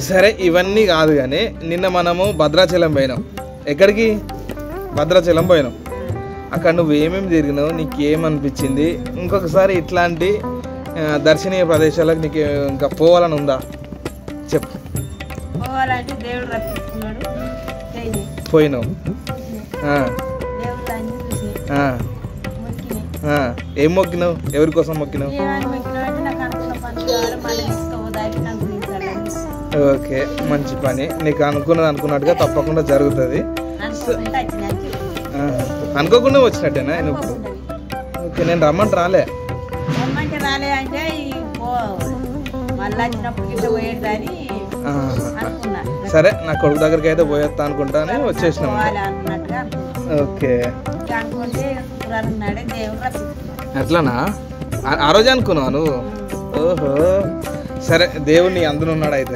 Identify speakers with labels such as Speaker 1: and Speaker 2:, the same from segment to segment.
Speaker 1: సరే ఇవన్నీ కాదు కానీ నిన్న మనము భద్రాచలం పోయినాం ఎక్కడికి భద్రాచలం పోయినాం అక్కడ నువ్వు ఏమేమి తిరిగినావు నీకు ఏమనిపించింది ఇంకొకసారి ఇట్లాంటి ఆ, దర్శనీయ ప్రదేశాలకు నీకు ఇంకా పోవాలని ఉందా చెప్పు
Speaker 2: పోవాలంటే దేవుడు రప్పిస్తున్నాడు చేయి
Speaker 1: పోయినావు ఆ,
Speaker 2: దేవుడు అన్ని చూసి
Speaker 1: ఆ,
Speaker 2: మొక్కినాయి
Speaker 1: ఆ. ఏం మొక్కినావు ఎవరి కోసం మొక్కినావు
Speaker 2: ఏమని మొక్కినా అంటే నాకు అనుకున్న పని కావాలి మళ్ళీ తీసుకోవద్దాకి నాకు గురించాలని
Speaker 1: ఓకే మంచి పని నీకు అనుకున్నది అనుకున్నట్టుగా తప్పకుండా జరుగుతుంది
Speaker 2: అనుకుంటే వచ్చినాక
Speaker 1: ఆ, అనుకోకుండా వచ్చినట్టేనా నువ్వు
Speaker 2: అనుకోకుండా
Speaker 1: ఓకే నేను రమ్మంటే రాలే
Speaker 2: రమ్మంటే రాలే అంటే ఈ పో మళ్ళీ వచ్చినప్పుడు గిట్ట పోయేది అని
Speaker 1: ఆ,
Speaker 2: అనుకున్నా
Speaker 1: సరే నా కొడుకు దగ్గరికి అయితే పోయేస్తా అనుకుంటానే వచ్చేసినాం
Speaker 2: పోవాలి అన్నట్టుగా అనుకున్నా.
Speaker 1: ఓకే
Speaker 2: ఇక అనుకుంటే శుక్రవారం నాడే దేవుడు రప్పిస్తున్నాడు
Speaker 1: అట్లానా ఆ- ఆ రోజే అనుకున్నావు నువ్వు ఓహో సరే దేవుడిని అందులో ఉన్నాడు అయితే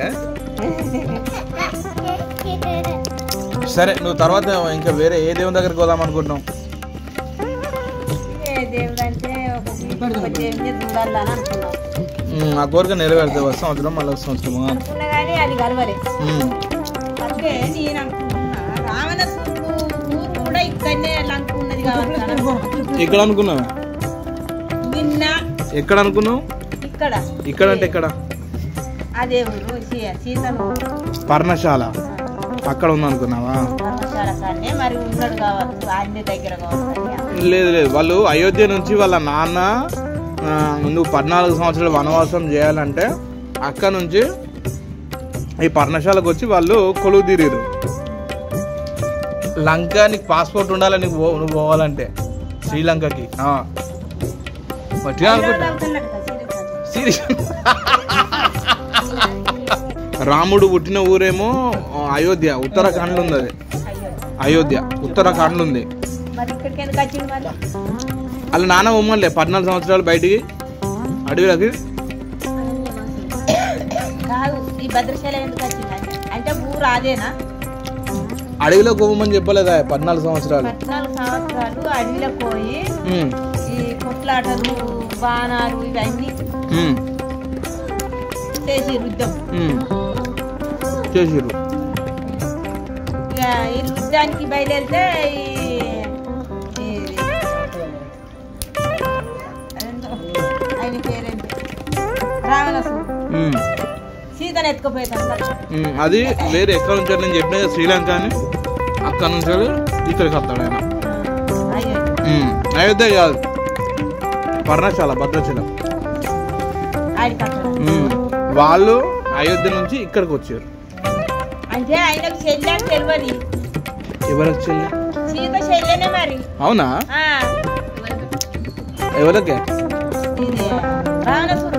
Speaker 1: సరే నువ్వు తర్వాత ఇంకా వేరే ఏ దేవుని దగ్గరికి పోదాం అనుకుంటున్నావు
Speaker 2: ఏ దేవుడు అంటే ఒకటి ఒక దేవుని చూడాలని అనుకున్నాం
Speaker 1: ఉమ్, ఆ కోరిక నెరవేరితే వస్తాం సంవత్సరం మళ్ళీ సంవత్సరము
Speaker 2: అనుకున్నా కానీ అది కలవలే
Speaker 1: ఉమ్,
Speaker 2: అంటే నేను అనుకుంటున్నా రావణసురుడు ఊరు కూడా ఇక్కడనే లంక ఉన్నది కావచ్చు
Speaker 1: ఎక్కడ అనుకున్నావు
Speaker 2: నిన్న
Speaker 1: ఎక్కడ అనుకున్నావు
Speaker 2: ఇక్కడ
Speaker 1: ఇక్కడ అంటే ఎక్కడ
Speaker 2: అదే ఊరు సీ- సీతను
Speaker 1: పర్ణశాల అక్కడ ఉంది అనుకున్నావా
Speaker 2: ధర్మశాల కాడనే మరి ఉన్నాడు కావచ్చు అన్ని దగ్గర కావచ్చు
Speaker 1: లేదు లేదు వాళ్ళు అయోధ్య నుంచి వాళ్ళ నాన్న ఆ, నువ్వు పద్నాలుగు సంవత్సరాలు వనవాసం చేయాలంటే అక్కడ నుంచి ఈ పర్ణశాలకు వచ్చి వాళ్ళు కొలువు తీరిరు లంక నీకు పాస్పోర్ట్ ఉండాలి నీకు పో- నువ్వు పోవాలంటే శ్రీలంకకి ఆ. మంచిగా అనుకుంటా సీరియస్ రాముడు పుట్టిన ఊరేమో ఆ, అయోధ్య ఉత్తరాఖండ్లో ఉంది అది
Speaker 2: అయ్యో
Speaker 1: అయోధ్య ఉత్తరాఖండ్లో ఉంది
Speaker 2: మరి ఇక్కడికి ఎందుకు వచ్చింది మరి
Speaker 1: వాళ్ళ నాన్న ఉమ్మలే పద్నాలుగు సంవత్సరాలు బయటికి అడవిలోకి
Speaker 2: కాదు ఈ భద్రశాల ఎందుకు వచ్చింది అంటే- అంటే ఊరు అదేనా
Speaker 1: అడవిలోకి పోమని చెప్పలేదా పద్నాలుగు సంవత్సరాలు
Speaker 2: పద్నాలుగు సంవత్సరాలు అడవిలో పోయి
Speaker 1: ఉమ్,
Speaker 2: ఈ కొట్లాటలు బాణాలు ఇవన్నీ
Speaker 1: ఉమ్,
Speaker 2: చేసి యుద్ధం
Speaker 1: ఉమ్. చేసిర్రు
Speaker 2: ఇక ఈ యుద్ధానికి బయలుదేరితే ఈ ఈ- అదేంటో, ఆయన పేరేంటి రావణాసురుడు
Speaker 1: ఉమ్,
Speaker 2: సీతను ఎత్తుకుపోయేతాను కదా
Speaker 1: ఉమ్. అది వేరే ఎక్కడ నుంచి నేను చెప్పినది శ్రీలంక అని అక్కడ నుంచి ఇక్కడికి వస్తాడు ఆయన
Speaker 2: అయ్యో
Speaker 1: ఉమ్, అయోధ్య కాదు పర్ణశాల భద్రాచలం
Speaker 2: ఆడికి అక్కడ
Speaker 1: ఉమ్. వాళ్ళు అయోధ్య నుంచి ఇక్కడికి వచ్చారు
Speaker 2: అంటే ఆయనకు చెల్లని తెలియదు
Speaker 1: ఎవరు వచ్చి
Speaker 2: సీత చెల్లెనే మరి
Speaker 1: అవునా
Speaker 2: ఆ,
Speaker 1: ఎవరికి
Speaker 2: ఇది రావణాసురుడు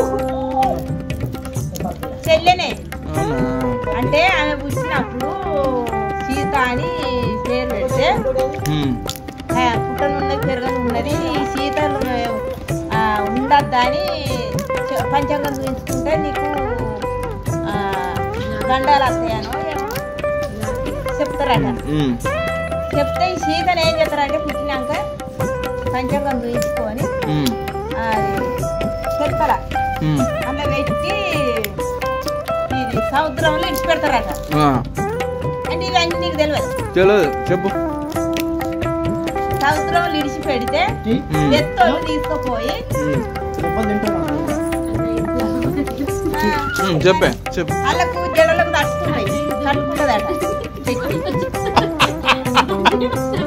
Speaker 2: చెల్లెనే
Speaker 1: అవునా
Speaker 2: అంటే ఆమె పుట్టినప్పుడు సీత అని పేరు పెడితే
Speaker 1: ఉమ్,
Speaker 2: ఆ, పుట్టనున్నది పెరగను ఉన్నది ఈ సీతలు ఆ, ఉండద్దా అని చె- పంచాంగం చూపించుకుంటే నీకు ఆ, గండాలు వస్తాయనో ఏమో చెప్తారట
Speaker 1: ఉమ్,
Speaker 2: చెప్తే ఈ సీతను ఏం చేస్తారంటే పుట్టినాక పంచాంగం చూపించుకొని
Speaker 1: ఉమ్,
Speaker 2: అది చెప్తార
Speaker 1: ఉమ్.
Speaker 2: అందులో పెట్టి ఇది సముద్రంలో ఇడిచి పెడతారట
Speaker 1: ఆ,
Speaker 2: అంటే ఇవన్నీ నీకు తెలియదు
Speaker 1: తెలియదు చెప్పు
Speaker 2: సముద్రంలో ఇడిచి పెడితే
Speaker 1: ఉమ్,
Speaker 2: ఎత్తోళ్ళు తీసుకుపోయి
Speaker 1: ఉమ్,
Speaker 2: ఆ,
Speaker 1: ఉమ్, చెప్పే చెప్పు
Speaker 2: వాళ్ళకు జడలకు తట్టుకుంటాయి తట్టుకుంటుందట